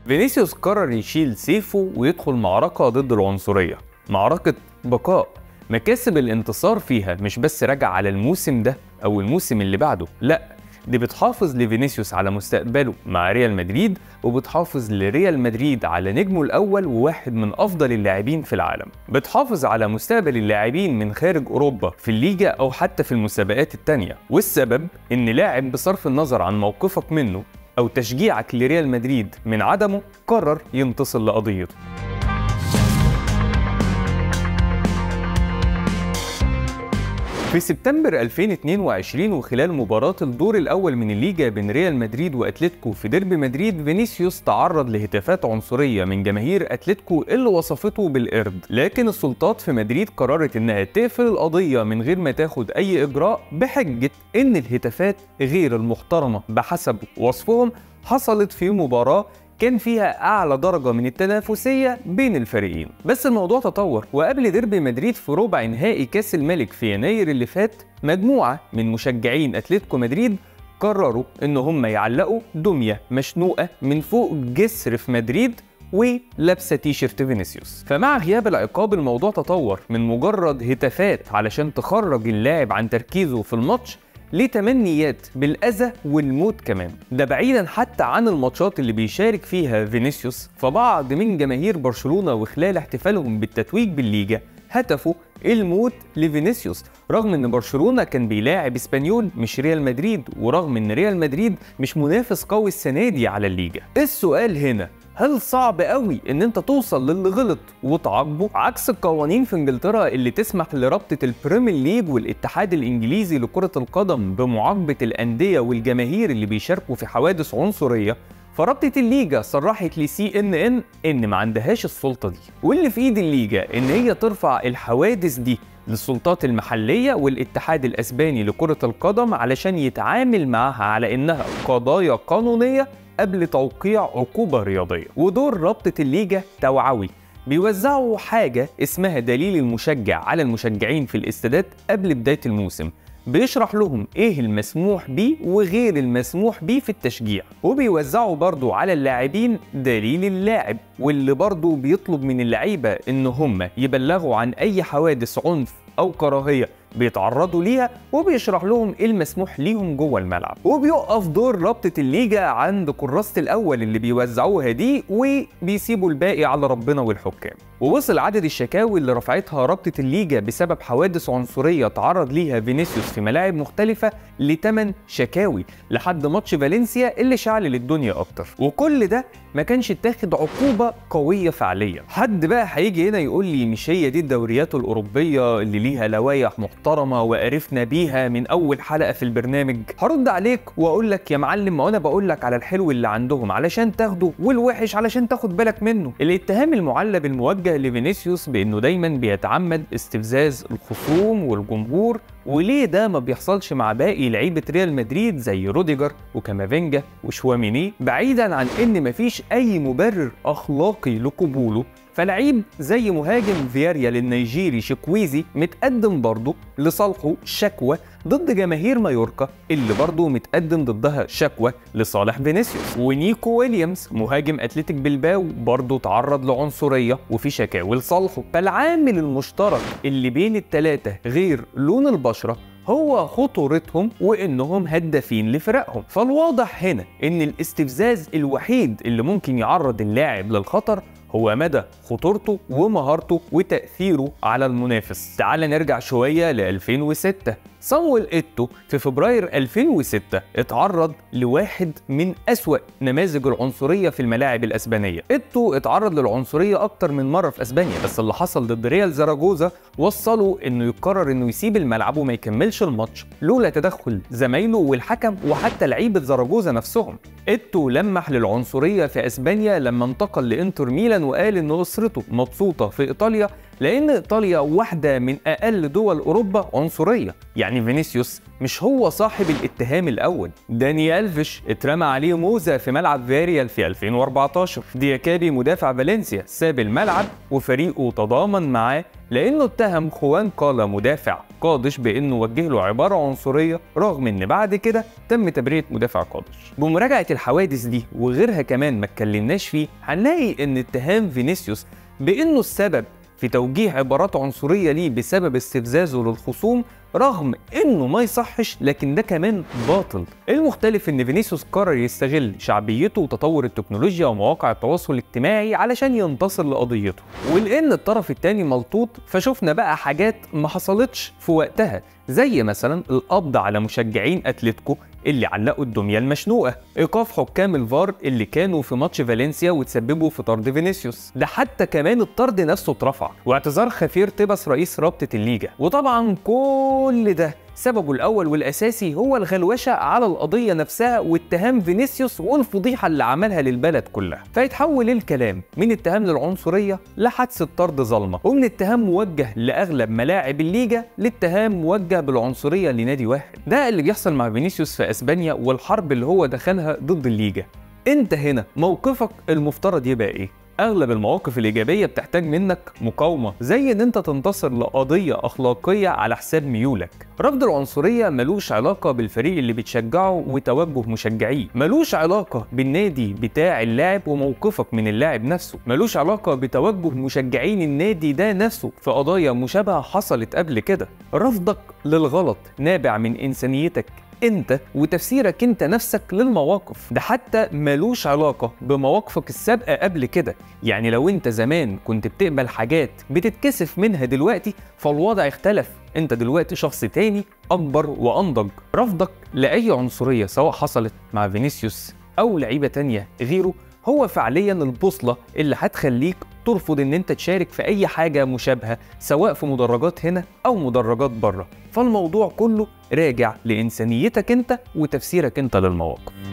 فينيسيوس قرر يشيل سيفه ويدخل معركة ضد العنصرية معركة بقاء مكاسب الانتصار فيها مش بس راجع على الموسم ده أو الموسم اللي بعده لأ دي بتحافظ لفينيسيوس على مستقبله مع ريال مدريد وبتحافظ لريال مدريد على نجمه الأول وواحد من أفضل اللاعبين في العالم بتحافظ على مستقبل اللاعبين من خارج أوروبا في الليجا أو حتى في المسابقات التانية والسبب إن لاعب بصرف النظر عن موقفك منه أو تشجيعك لريال مدريد من عدمه قرر ينتصر لقضيته في سبتمبر 2022 وخلال مباراة الدور الأول من الليجا بين ريال مدريد وأتلتيكو في ديربي مدريد فينيسيوس تعرض لهتافات عنصرية من جماهير أتلتيكو اللي وصفته بالقرد لكن السلطات في مدريد قررت إنها تقفل القضية من غير ما تاخد أي إجراء بحجة إن الهتافات غير المحترمة بحسب وصفهم حصلت في مباراة كان فيها أعلى درجة من التنافسية بين الفريقين بس الموضوع تطور وقبل ديربي مدريد في ربع نهائي كأس الملك في يناير اللي فات مجموعة من مشجعين أتلتيكو مدريد قرروا إن هم يعلقوا دمية مشنوقة من فوق جسر في مدريد ولابسه تيشيرت فينيسيوس فمع غياب العقاب الموضوع تطور من مجرد هتافات علشان تخرج اللاعب عن تركيزه في الماتش لتمنيات بالأذى والموت كمان ده بعيدا حتى عن الماتشات اللي بيشارك فيها فينيسيوس فبعض من جماهير برشلونة وخلال احتفالهم بالتتويج بالليجا هتفوا الموت لفينيسيوس رغم ان برشلونه كان بيلاعب اسبانيول مش ريال مدريد ورغم ان ريال مدريد مش منافس قوي السنه دي على الليجا السؤال هنا هل صعب قوي ان انت توصل للي غلط وتعاقبه عكس القوانين في انجلترا اللي تسمح لرابطه البريمير ليج والاتحاد الانجليزي لكره القدم بمعاقبه الانديه والجماهير اللي بيشاركوا في حوادث عنصريه فرابطة الليجا صرحت لسي ان ان ان ما عندهاش السلطة دي واللي في ايد الليجا ان هي ترفع الحوادث دي للسلطات المحلية والاتحاد الاسباني لكرة القدم علشان يتعامل معها على انها قضايا قانونية قبل توقيع عقوبة رياضية ودور رابطة الليجا توعوي بيوزعوا حاجة اسمها دليل المشجع على المشجعين في الاستادات قبل بداية الموسم بيشرح لهم ايه المسموح بيه وغير المسموح بيه في التشجيع وبيوزعوا برضو على اللاعبين دليل اللاعب واللي برضو بيطلب من اللعيبة ان هم يبلغوا عن اي حوادث عنف او كراهية بيتعرضوا ليها وبيشرح لهم ايه المسموح ليهم جوه الملعب وبيقف دور رابطه الليجا عند كراسه الاول اللي بيوزعوها دي وبيسيبوا الباقي على ربنا والحكام ووصل عدد الشكاوي اللي رفعتها رابطه الليجا بسبب حوادث عنصريه تعرض ليها فينيسيوس في ملاعب مختلفه ل 8 شكاوي لحد ماتش فالنسيا اللي شعل الدنيا اكتر وكل ده ما كانش اتاخد عقوبه قويه فعليا حد بقى هيجي هنا يقول لي مش هي دي الدوريات الاوروبيه اللي ليها لوائح محترمه وقرفنا بيها من اول حلقه في البرنامج هرد عليك واقول لك يا معلم ما انا بقول لك على الحلو اللي عندهم علشان تاخده والوحش علشان تاخد بالك منه الاتهام المعلب الموجه لفينيسيوس بانه دايما بيتعمد استفزاز الخصوم والجمهور وليه ده ما بيحصلش مع باقي لعيبه ريال مدريد زي روديجر وكامافينجا وشواميني بعيدا عن ان مفيش اي مبرر اخلاقي لقبوله فلعيب زي مهاجم فياريال النيجيري شكويزي متقدم برضه لصالحه شكوى ضد جماهير مايوركا اللي برضه متقدم ضدها شكوى لصالح فينيسيوس ونيكو ويليامز مهاجم اتلتيك بلباو برضه تعرض لعنصريه وفي شكاوي لصالحه فالعامل المشترك اللي بين الثلاثه غير لون البشره هو خطورتهم وانهم هدافين لفرقهم فالواضح هنا ان الاستفزاز الوحيد اللي ممكن يعرض اللاعب للخطر هو مدى خطورته ومهارته وتأثيره على المنافس تعال نرجع شوية ل 2006 صامويل إيتو في فبراير 2006 اتعرض لواحد من أسوأ نماذج العنصرية في الملاعب الأسبانية إيتو اتعرض للعنصرية أكتر من مرة في أسبانيا بس اللي حصل ضد ريال زراجوزا وصله إنه يقرر إنه يسيب الملعب وما يكملش الماتش لولا تدخل زمايله والحكم وحتى لعيبة زراجوزا نفسهم إيتو لمح للعنصرية في أسبانيا لما انتقل لإنتر ميلان وقال إن أسرته مبسوطة في إيطاليا لان ايطاليا واحده من اقل دول اوروبا عنصريه يعني فينيسيوس مش هو صاحب الاتهام الاول داني الفيش اترمى عليه موزه في ملعب فياريال في 2014 دياكابي مدافع فالنسيا ساب الملعب وفريقه تضامن معاه لانه اتهم خوان كالا مدافع قادش بانه وجه له عباره عنصريه رغم ان بعد كده تم تبرئه مدافع قادش بمراجعه الحوادث دي وغيرها كمان ما اتكلمناش فيه هنلاقي ان اتهام فينيسيوس بانه السبب في توجيه عبارات عنصريه ليه بسبب استفزازه للخصوم رغم انه ما يصحش لكن ده كمان باطل المختلف ان فينيسيوس قرر يستغل شعبيته وتطور التكنولوجيا ومواقع التواصل الاجتماعي علشان ينتصر لقضيته ولان الطرف التاني ملطوط فشفنا بقى حاجات ما حصلتش في وقتها زي مثلا القبض على مشجعين اتلتيكو اللي علقوا الدميه المشنوقه ايقاف حكام الفار اللي كانوا في ماتش فالنسيا وتسببوا في طرد فينيسيوس ده حتى كمان الطرد نفسه اترفع واعتذار خفير تبس رئيس رابطه الليجا وطبعا كل ده سببه الأول والأساسي هو الغلوشة على القضية نفسها واتهام فينيسيوس والفضيحة اللي عملها للبلد كلها فيتحول الكلام من اتهام للعنصرية لحادثة طرد ظلمة ومن اتهام موجه لأغلب ملاعب الليجا لاتهام موجه بالعنصرية لنادي واحد ده اللي بيحصل مع فينيسيوس في أسبانيا والحرب اللي هو دخلها ضد الليجا انت هنا موقفك المفترض يبقى ايه اغلب المواقف الايجابيه بتحتاج منك مقاومه زي ان انت تنتصر لقضيه اخلاقيه على حساب ميولك رفض العنصريه ملوش علاقه بالفريق اللي بتشجعه وتوجه مشجعيه ملوش علاقه بالنادي بتاع اللاعب وموقفك من اللاعب نفسه ملوش علاقه بتوجه مشجعين النادي ده نفسه في قضايا مشابهه حصلت قبل كده رفضك للغلط نابع من انسانيتك انت وتفسيرك انت نفسك للمواقف ده حتى ملوش علاقة بمواقفك السابقة قبل كده يعني لو انت زمان كنت بتقبل حاجات بتتكسف منها دلوقتي فالوضع اختلف انت دلوقتي شخص تاني اكبر وانضج رفضك لاي عنصرية سواء حصلت مع فينيسيوس او لعيبة تانية غيره هو فعليا البوصلة اللي هتخليك ترفض ان انت تشارك في اي حاجة مشابهة سواء في مدرجات هنا او مدرجات بره فالموضوع كله راجع لانسانيتك انت وتفسيرك انت للمواقف